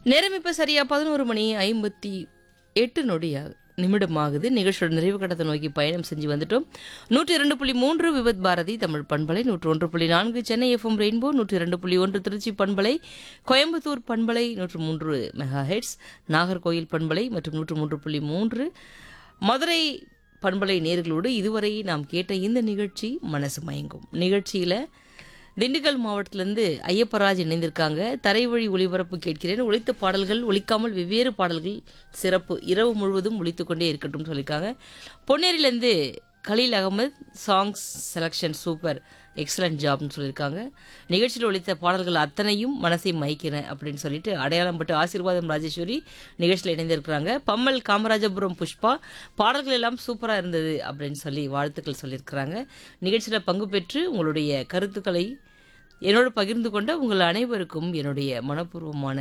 நேரம் இப்போ சரியா பதினோரு மணி ஐம்பத்தி எட்டு நொடியா நிமிடமாகுது நிகழ்ச்சியோட நிறைவு கட்டத்தை நோக்கி பயணம் செஞ்சு வந்துட்டோம் நூற்றி இரண்டு புள்ளி மூன்று விபத் பாரதி தமிழ் பண்பலை நூற்று ஒன்று புள்ளி நான்கு சென்னை எஃப்எம் ரெயின்போ நூற்றி இரண்டு புள்ளி ஒன்று திருச்சி பண்பலை கோயம்புத்தூர் பண்பலை நூற்று மூன்று மெகா ஹெட்ஸ் நாகர்கோயில் பண்பலை மற்றும் நூற்று மூன்று புள்ளி மூன்று மதுரை பண்பலை நேர்களோடு இதுவரை நாம் கேட்ட இந்த நிகழ்ச்சி மனசு மயங்கும் நிகழ்ச்சியில் திண்டுக்கல் மாவட்டத்திலேருந்து ஐயப்பராஜ் இணைந்திருக்காங்க தரைவழி ஒளிபரப்பு கேட்கிறேன் ஒழித்த பாடல்கள் ஒழிக்காமல் வெவ்வேறு பாடல்கள் சிறப்பு இரவு முழுவதும் ஒழித்து கொண்டே இருக்கட்டும் சொல்லியிருக்காங்க பொன்னேரியிலேருந்து Khaleel Ahmed songs selection super excellent ஜாப்னு சொல்லியிருக்காங்க நிகழ்ச்சியில் ஒழித்த பாடல்கள் அத்தனையும் மனசை மயக்கிறேன் அப்படின்னு சொல்லிட்டு அடையாளம் பட்டு ஆசீர்வாதம் ராஜேஸ்வரி நிகழ்ச்சியில் இணைந்திருக்கிறாங்க பம்மல் காமராஜபுரம் புஷ்பா பாடல்கள் எல்லாம் சூப்பராக இருந்தது அப்படின்னு சொல்லி வாழ்த்துக்கள் சொல்லியிருக்கிறாங்க நிகழ்ச்சியில் பங்கு பெற்று உங்களுடைய கருத்துக்களை என்னோடு பகிர்ந்து கொண்ட உங்கள் அனைவருக்கும் என்னுடைய மனப்பூர்வமான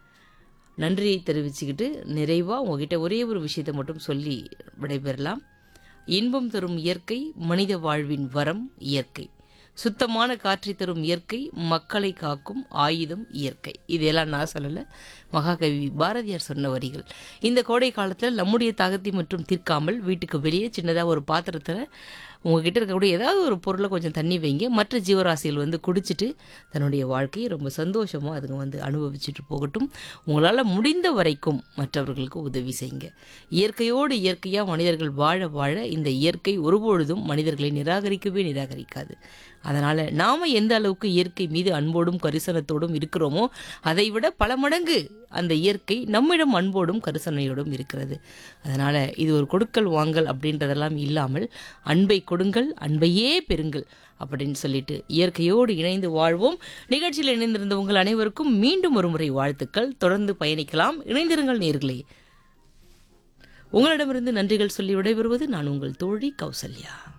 நன்றியை தெரிவிச்சுக்கிட்டு நிறைவாக உங்ககிட்ட ஒரே ஒரு விஷயத்தை மட்டும் சொல்லி விடைபெறலாம் இன்பம் தரும் இயற்கை மனித வாழ்வின் வரம் இயற்கை சுத்தமான காற்றை தரும் இயற்கை மக்களை காக்கும் ஆயுதம் இயற்கை இதெல்லாம் நான் சொல்லலை மகாகவி பாரதியார் சொன்ன வரிகள் இந்த கோடை காலத்தில் நம்முடைய தாகத்தை மட்டும் தீர்க்காமல் வீட்டுக்கு வெளியே சின்னதாக ஒரு பாத்திரத்தில் உங்ககிட்ட இருக்கக்கூடிய ஏதாவது ஒரு பொருளை கொஞ்சம் தண்ணி வைங்க மற்ற ஜீவராசிகள் வந்து குடிச்சிட்டு தன்னுடைய வாழ்க்கையை ரொம்ப சந்தோஷமாக அதுங்க வந்து அனுபவிச்சுட்டு போகட்டும் உங்களால் முடிந்த வரைக்கும் மற்றவர்களுக்கு உதவி செய்யுங்க இயற்கையோடு இயற்கையாக மனிதர்கள் வாழ வாழ இந்த இயற்கை ஒருபொழுதும் மனிதர்களை நிராகரிக்கவே நிராகரிக்காது அதனால் நாம் எந்த அளவுக்கு இயற்கை மீது அன்போடும் கரிசனத்தோடும் இருக்கிறோமோ அதை விட பல மடங்கு அந்த இயற்கை நம்மிடம் அன்போடும் கரிசனையோடும் இருக்கிறது அதனால் இது ஒரு கொடுக்கல் வாங்கல் அப்படின்றதெல்லாம் இல்லாமல் அன்பை கொடுங்கள் அன்பையே பெறுங்கள் அப்படின்னு சொல்லிட்டு இயற்கையோடு இணைந்து வாழ்வோம் நிகழ்ச்சியில் இணைந்திருந்த உங்கள் அனைவருக்கும் மீண்டும் ஒரு முறை வாழ்த்துக்கள் தொடர்ந்து பயணிக்கலாம் இணைந்திருங்கள் நேர்களே உங்களிடமிருந்து நன்றிகள் சொல்லி விடைபெறுவது நான் உங்கள் தோழி கௌசல்யா